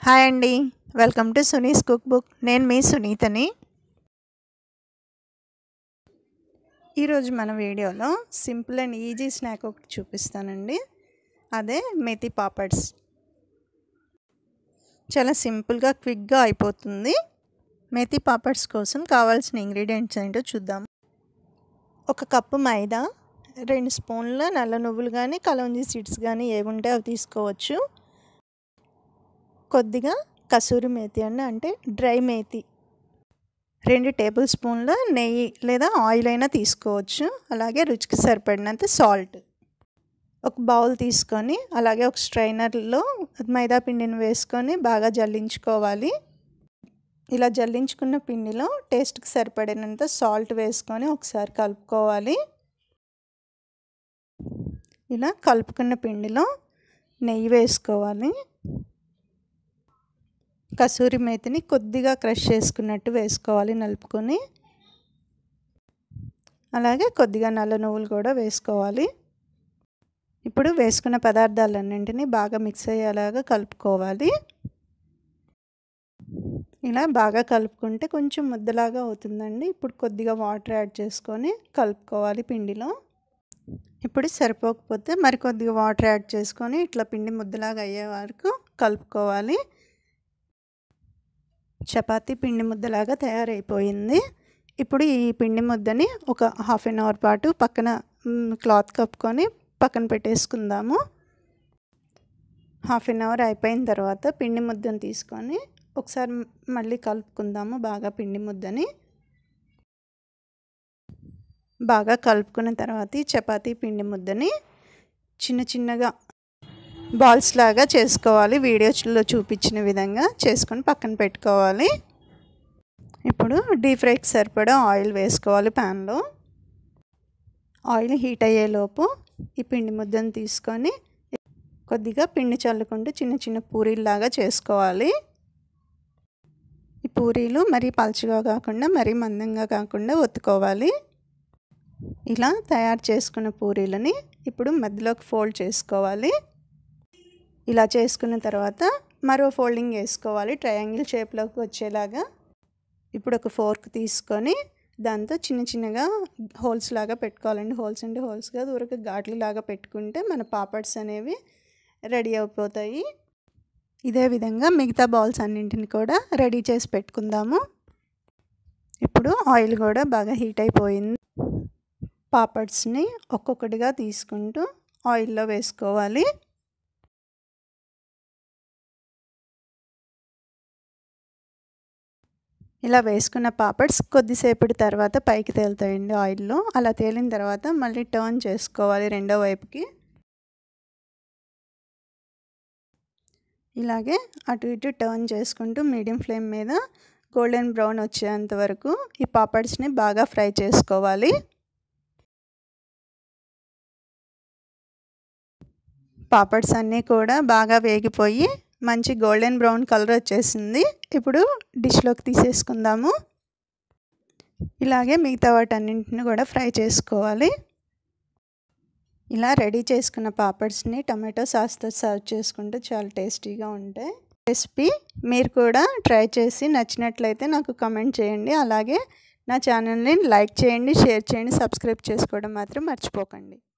hi అండి welcome to Suni's cook book నేను మీ సునీతని ఈరోజు మన వీడియోలో సింపుల్ అండ్ ఈజీ స్నాక్ ఒకటి చూపిస్తానండి అదే మెతి పాపడ్స్ చాలా సింపుల్గా క్విక్గా అయిపోతుంది మెతి పాపడ్స్ కోసం కావాల్సిన ఇంగ్రీడియంట్స్ ఏంటో చూద్దాం ఒక కప్పు మైదా రెండు స్పూన్ల నల్ల నువ్వులు కానీ కలవంజి సీడ్స్ కానీ ఏముంటే అవి తీసుకోవచ్చు కొద్దిగా కసూరి మేతి అండి అంటే డ్రై మేతి రెండు టేబుల్ స్పూన్ల నెయ్యి లేదా ఆయిల్ అయినా తీసుకోవచ్చు అలాగే రుచికి సరిపడినంత సాల్ట్ ఒక బౌల్ తీసుకొని అలాగే ఒక స్ట్రైనర్లో మైదా పిండిని వేసుకొని బాగా జల్లించుకోవాలి ఇలా జల్లించుకున్న పిండిలో టేస్ట్కి సరిపడినంత సాల్ట్ వేసుకొని ఒకసారి కలుపుకోవాలి ఇలా కలుపుకున్న పిండిలో నెయ్యి వేసుకోవాలి కసూరి మేతిని కొద్దిగా క్రష్ చేసుకున్నట్టు వేసుకోవాలి నలుపుకొని అలాగే కొద్దిగా నల్ల నువ్వులు కూడా వేసుకోవాలి ఇప్పుడు వేసుకున్న పదార్థాలన్నింటినీ బాగా మిక్స్ అయ్యేలాగా కలుపుకోవాలి ఇలా బాగా కలుపుకుంటే కొంచెం ముద్దలాగా అవుతుందండి ఇప్పుడు కొద్దిగా వాటర్ యాడ్ చేసుకొని కలుపుకోవాలి పిండిలో ఇప్పుడు సరిపోకపోతే మరి కొద్దిగా వాటర్ యాడ్ చేసుకొని ఇట్లా పిండి ముద్దలాగా అయ్యే వరకు కలుపుకోవాలి చపాతీ పిండి ముద్దలాగా తయారైపోయింది ఇప్పుడు ఈ పిండి ముద్దని ఒక హాఫ్ అన్ అవర్ పాటు పక్కన క్లాత్ కప్పుకొని పక్కన పెట్టేసుకుందాము హాఫ్ అన్ అవర్ అయిపోయిన తర్వాత పిండి ముద్దను తీసుకొని ఒకసారి మళ్ళీ కలుపుకుందాము బాగా పిండి ముద్దని బాగా కలుపుకున్న తర్వాత ఈ చపాతీ పిండి ముద్దని చిన్న చిన్నగా బాల్స్ లాగా చేసుకోవాలి వీడియోలో చూపించిన విధంగా చేసుకొని పక్కన పెట్టుకోవాలి ఇప్పుడు డీప్ ఫ్రైకి సరిపడా ఆయిల్ వేసుకోవాలి ప్యాన్లో ఆయిల్ హీట్ అయ్యేలోపు ఈ పిండి ముద్దను తీసుకొని కొద్దిగా పిండి చల్లుకుంటూ చిన్న చిన్న పూరీలాగా చేసుకోవాలి ఈ పూరీలు మరీ పలుచగా కాకుండా మరీ మందంగా కాకుండా ఒత్తుకోవాలి ఇలా తయారు చేసుకున్న పూరీలని ఇప్పుడు మధ్యలోకి ఫోల్డ్ చేసుకోవాలి ఇలా చేసుకున్న తర్వాత మరో ఫోల్డింగ్ వేసుకోవాలి ట్రయాంగిల్ షేప్లోకి వచ్చేలాగా ఇప్పుడు ఒక ఫోర్క్ తీసుకొని దాంతో చిన్న చిన్నగా హోల్స్ లాగా పెట్టుకోవాలండి హోల్స్ అంటే హోల్స్గా ఊరికి ఘాట్లు లాగా పెట్టుకుంటే మన పాపడ్స్ అనేవి రెడీ అయిపోతాయి ఇదే విధంగా మిగతా బాల్స్ అన్నింటిని కూడా రెడీ చేసి పెట్టుకుందాము ఇప్పుడు ఆయిల్ కూడా బాగా హీట్ అయిపోయింది పాపడ్స్ని ఒక్కొక్కటిగా తీసుకుంటూ ఆయిల్లో వేసుకోవాలి ఇలా వేసుకున్న పాపడ్స్ కొద్దిసేపటి తర్వాత పైకి తేలుతాయండి ఆయిల్లో అలా తేలిన తర్వాత మళ్ళీ టర్న్ చేసుకోవాలి రెండో వైపుకి ఇలాగే అటు ఇటు టర్న్ చేసుకుంటూ మీడియం ఫ్లేమ్ మీద గోల్డెన్ బ్రౌన్ వచ్చేంత వరకు ఈ పాపడ్స్ని బాగా ఫ్రై చేసుకోవాలి పాపడ్స్ అన్నీ కూడా బాగా వేగిపోయి మంచి గోల్డెన్ బ్రౌన్ కలర్ వచ్చేసింది ఇప్పుడు డిష్లోకి తీసేసుకుందాము ఇలాగే మిగతా వాటన్నింటిని కూడా ఫ్రై చేసుకోవాలి ఇలా రెడీ చేసుకున్న పాపడ్స్ని టమాటో సాస్తో సర్వ్ చేసుకుంటే చాలా టేస్టీగా ఉంటాయి రెసిపీ మీరు కూడా ట్రై చేసి నచ్చినట్లయితే నాకు కమెంట్ చేయండి అలాగే నా ఛానల్ని లైక్ చేయండి షేర్ చేయండి సబ్స్క్రైబ్ చేసుకోవడం మాత్రం మర్చిపోకండి